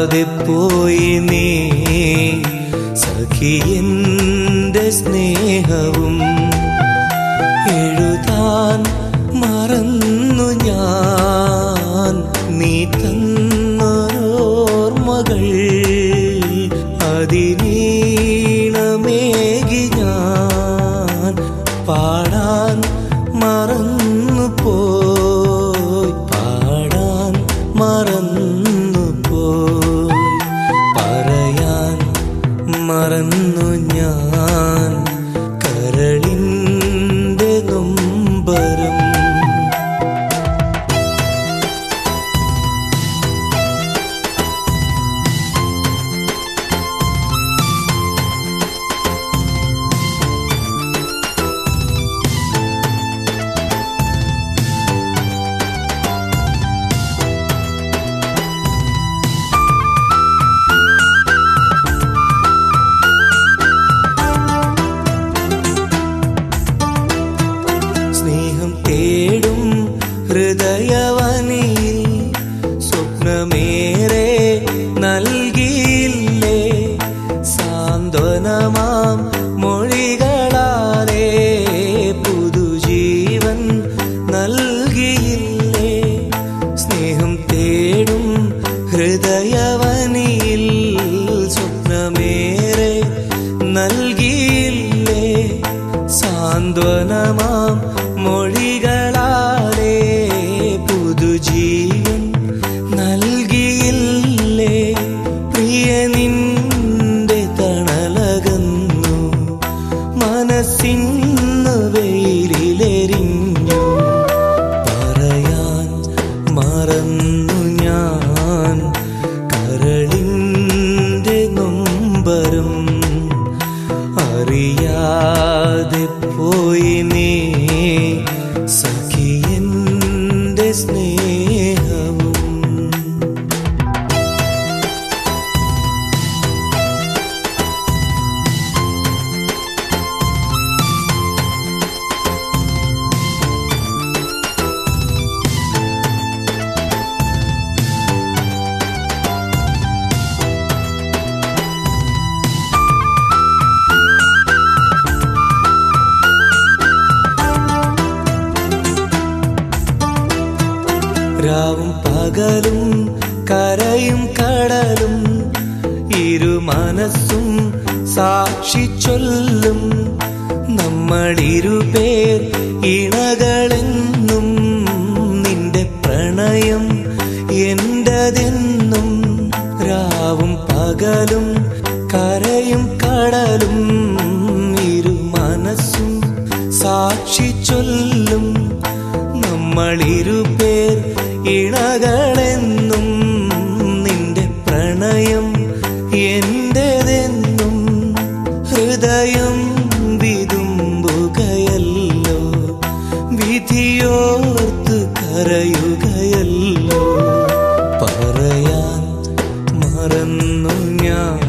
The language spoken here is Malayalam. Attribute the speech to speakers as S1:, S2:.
S1: അറിയാതെ പോയി നീ സഖിയന്റെ സ്നേഹവും എഴുതാൻ മറന്നു ഞാൻ നീ തന്നോർമകൾ അതിനീണമേകി ഞാൻ പാടാൻ മറന്നു പോയി പാടാൻ മറന്നു പോയി പറയാൻ മറന്നു ഞാൻ കരളിൻ്റെ നൊമ്പരം സ്നേഹം തേടും ഹൃദയവനിയിൽ സ്വപ്നമേറെ നൽകിയില്ലേ സാന്ത്വനമാം മൊഴികളാലേ പുതുജീവൻ നൽകിയില്ലേ സ്നേഹം തേടും ഹൃദയവനിയിൽ സ്വപ്നമേറെ നൽകിയില്ലേ സാന്ത്വനമാം മൊഴികളാലേ പുതുജീവൻ നൽകിയില്ലേ പ്രിയ നിന്റെ തണലകന്നു മനസ്സിന്ന് വെയിലെരിഞ്ഞു പറയാൻ മറന്നു ഞാൻ കരളിൻ്റെ നൊമ്പരം അറിയാതെ പോയി നീ സഖിയന്റെ സ്നേഹവും രാവും പകലും കരയും കടലും ഇരു മനസ്സും സാക്ഷി ചൊല്ലും നമ്മളിരുപേർ ഇണകളെന്നും നിന്റെ പ്രണയം എന്റതെന്നും രാവും പകലും കരയും കടലും ഇരു മനസ്സും സാക്ഷി ചൊല്ലും നമ്മളിരുപേർ ഇണകളെന്നും നിന്റെ പ്രണയം എന്റെതെന്നും ഹൃദയം വിതുമ്പുകയല്ലോ വിധിയോർത്ത് കരയുകയല്ലോ പറയാൻ മറന്നു ഞാൻ